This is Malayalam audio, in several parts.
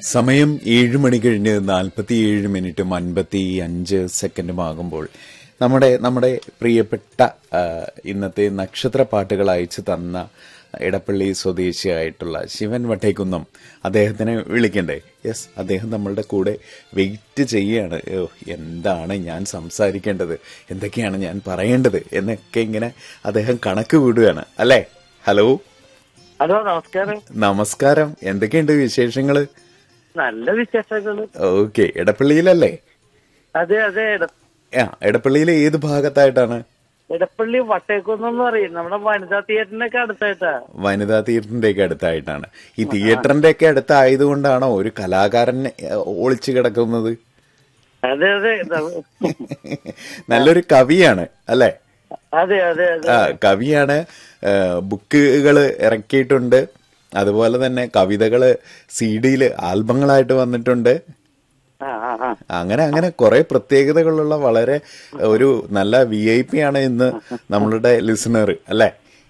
സമയം ഏഴ് മണി കഴിഞ്ഞ് നാൽപ്പത്തിയേഴ് മിനിറ്റും അൻപത്തി അഞ്ച് സെക്കൻഡും ആകുമ്പോൾ നമ്മുടെ നമ്മുടെ പ്രിയപ്പെട്ട ആ, ഇന്നത്തെ നക്ഷത്ര പാട്ടുകൾ അയച്ചു തന്ന ഇടപ്പള്ളി സ്വദേശിയായിട്ടുള്ള ശിവൻ വട്ടേക്കുന്നം അദ്ദേഹത്തിനെ വിളിക്കണ്ടേ യെസ് അദ്ദേഹം നമ്മളുടെ കൂടെ വെയിറ്റ് ചെയ്യാണ് ഓ, എന്താണ് ഞാൻ സംസാരിക്കേണ്ടത് എന്തൊക്കെയാണ് ഞാൻ പറയേണ്ടത് എന്നൊക്കെ ഇങ്ങനെ അദ്ദേഹം കണക്ക് കൂടുകയാണ് അല്ലേ ഹലോ ഹലോ നമസ്കാരം നമസ്കാരം എന്തൊക്കെയുണ്ട് വിശേഷങ്ങള് നല്ല വിശേഷങ്ങള് ഓക്കെ എടപ്പള്ളിയിലല്ലേ അതെ അതെ ഇട- ആ എടപ്പള്ളിയിലെ ഏത് ഭാഗത്തായിട്ടാണ് ഇടപ്പള്ളി വട്ടേക്കുന്നെന്ന് പറയും നമ്മുടെ വനിതാ തിയേറ്ററിന്റെ ഒക്കെ അടുത്തായിട്ടാ വനിതാ തിയേറ്ററിന്റെ ഒക്കെ അടുത്തായിട്ടാണ് ഈ തിയേറ്ററിന്റെ ഒക്കെ അടുത്തായതുകൊണ്ടാണോ ഒരു കലാകാരൻ ഏ, ഒളിച്ചു കിടക്കുന്നത് അതെ അതെ ന- നല്ലൊരു കവിയാണ് അല്ലെ അതെ അതെ അതെ ആ കവിയാണ് ബുക്കുകൾ ഇറക്കിയിട്ടുണ്ട് അതുപോലെ തന്നെ കവിതകള് സി ഡിയിൽ ആൽബങ്ങളായിട്ട് വന്നിട്ടുണ്ട് ആ ആ ആ അങ്ങനെ അങ്ങനെ കുറെ പ്രത്യേകതകളുള്ള വളരെ ഒരു നല്ല വി ഐ പി ആണ് ഇന്ന് നമ്മളുടെ ലിസണർ അല്ലെ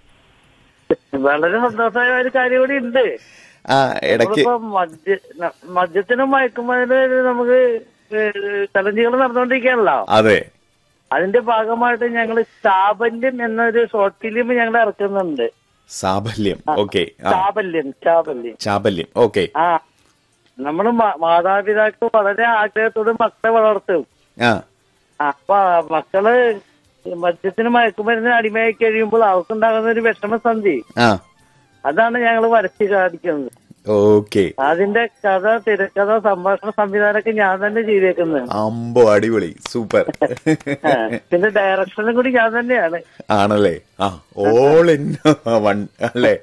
വളരെ സന്തോഷമായ ഒരു കാര്യം കൂടി ഉണ്ട് ആ ഇടയ്ക്ക് നമ്മളിപ്പോ മദ്യ ന- മദ്യത്തിനും മയക്കുമരുന്നിനും നമുക്ക് ചലഞ്ചുകൾ നടന്നുകൊണ്ടിരിക്കുകയാണല്ലോ അതെ അതിന്റെ ഭാഗമായിട്ട് ഞങ്ങൾ ചാബല്യം എന്നൊരു ഷോർട്ട് ഫിലിം ഞങ്ങൾ ഇറക്കുന്നുണ്ട് സാഫല്യം ഓക്കെ ആ ചാബല്യം ചാബല്യം ചാബല്യം ഓക്കെ ആ നമ്മള് മ- മാതാപിതാക്കൾ വളരെ ആഗ്രഹത്തോടെ മക്കളെ വളർത്തും ആ അപ്പൊ ആ മക്കള് ഈ മദ്യത്തിന് മയക്കുമരുന്ന് അടിമയായി കഴിയുമ്പോൾ അവർക്കുണ്ടാകുന്ന ഒരു വിഷമസന്ധി ആ അതാണ് ഞങ്ങൾ വരച്ച് കാണിക്കുന്നത് ഓക്കെ അതിന്റെ കഥ തിരക്കഥ സംഭാഷണ സംവിധാനമൊക്കെ ഞാൻ തന്നെ ചെയ്തേക്കുന്നത് അമ്പോ അടിപൊളി സൂപ്പർ ആ, പിന്നെ ഡയറക്ഷനും കൂടി ഞാൻ തന്നെയാണ് ആണല്ലേ ആ ഓൾ ഇൻ വൺ അല്ലേ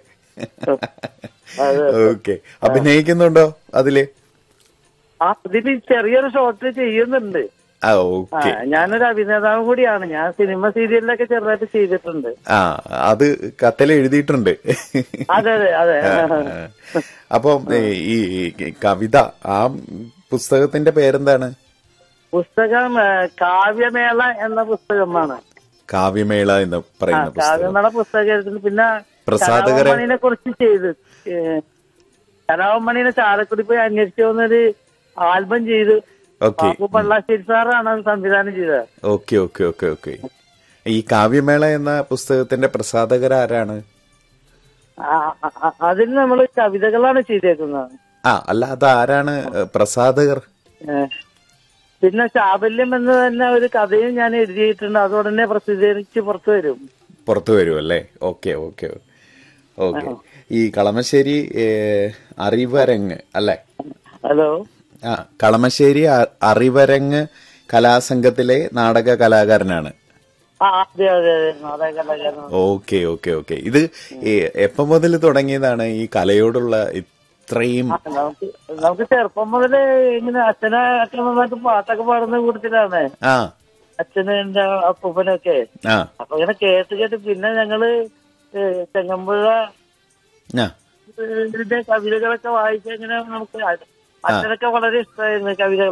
അതെ. ഓക്കെ അഭിനയിക്കുന്നുണ്ടോ അതില് ആ ഇതിൽ ചെറിയൊരു ഷോർട്ട് ചെയ്യുന്നുണ്ട് ആ ആ ഓക്കെ ഞാനൊരു അഭിനേതാവും കൂടിയാണ് ഞാൻ സിനിമ സീരിയലിലൊക്കെ ചെറുതായിട്ട് ചെയ്തിട്ടുണ്ട് ആ അത് കത്തിൽ എഴുതിയിട്ടുണ്ട് അതെ അതെ അതെ അപ്പം ഈ ഈ കവിത ആ പുസ്തകത്തിന്റെ പേരെന്താണ് പുസ്തകം ആ, കാവ്യമേള എന്ന പുസ്തകമാണ് കാവ്യമേള എന്ന് ആ പറയുന്ന പുസ്തകം കാവ്യമേള പുസ്തകത്തിൽ പിന്നെ പ്രസാധകരെ- കലാവമണിനെ കുറിച്ച് ചെയ്ത് ഏ, കലാവമണിനെ ചാലക്കുടി പോയി അന്വേഷിച്ചു വന്നൊരു ആൽബം ചെയ്തു ഓക്കെ ബാബു പള്ളാശ്ശേരി സാറാണ് അത് സംവിധാനം ചെയ്തത് ഓക്കെ ഓക്കെ ഓക്കെ ഓക്കെ ഈ കാവ്യമേള എന്ന പുസ്തകത്തിന്റെ പ്രസാധകരാരാണ് ആ, ആ, ആ, അതിന് നമ്മൾ കവിതകളാണ് ചെയ്തേക്കുന്നത് ആ അല്ല അത് ആരാണ് പ്രസാധകർ ഏ, പിന്നെ ചാബല്യം എന്ന് തന്നെ ഒരു കഥയും ഞാൻ എഴുതിയിട്ടുണ്ട് അത് ഉടനെ പ്രസിദ്ധീകരിച്ച് പുറത്തു വരും പുറത്തു വരും അല്ലേ ഓക്കെ ഓക്കെ ഓക്കെ ഈ കളമശ്ശേരി ഏ, അറിവരങ്ങ് അല്ലേ ഹലോ ആ കളമശ്ശേരി അ- അറിവരങ്ങ് കലാസംഘത്തിലെ നാടക കലാകാരനാണ് ആ അതെ അതെ അതെ നാടക കലാകാരൻ ഓക്കെ ഓക്കെ ഓക്കെ ഇത് ഈ എപ്പം മുതൽ തുടങ്ങിയതാണ് ഈ കലയോടുള്ള ഇത്രയും ആ, നമുക്ക് നമുക്ക് ചെറുപ്പം മുതലേ ഇങ്ങനെ അച്ഛനെ അച്ഛൻ നന്നായിട്ട് പാട്ടൊക്കെ പാടുന്ന കൂട്ടത്തിലാണ് ആ അച്ഛന് എന്റെ അപ്പൂപ്പനൊക്കെ ആ അപ്പൊ ഇങ്ങനെ കേട്ട് കേട്ട് പിന്നെ ഞങ്ങള് ഏ, ചെങ്ങമ്പുഴ ആ ഏ, ഇതിന്റെ കവിതകളൊക്കെ വായിച്ച് ഇങ്ങനെ നമുക്ക് അച്ഛനൊക്കെ വളരെ ഇഷ്ടമായിരുന്നു കവിതകൾ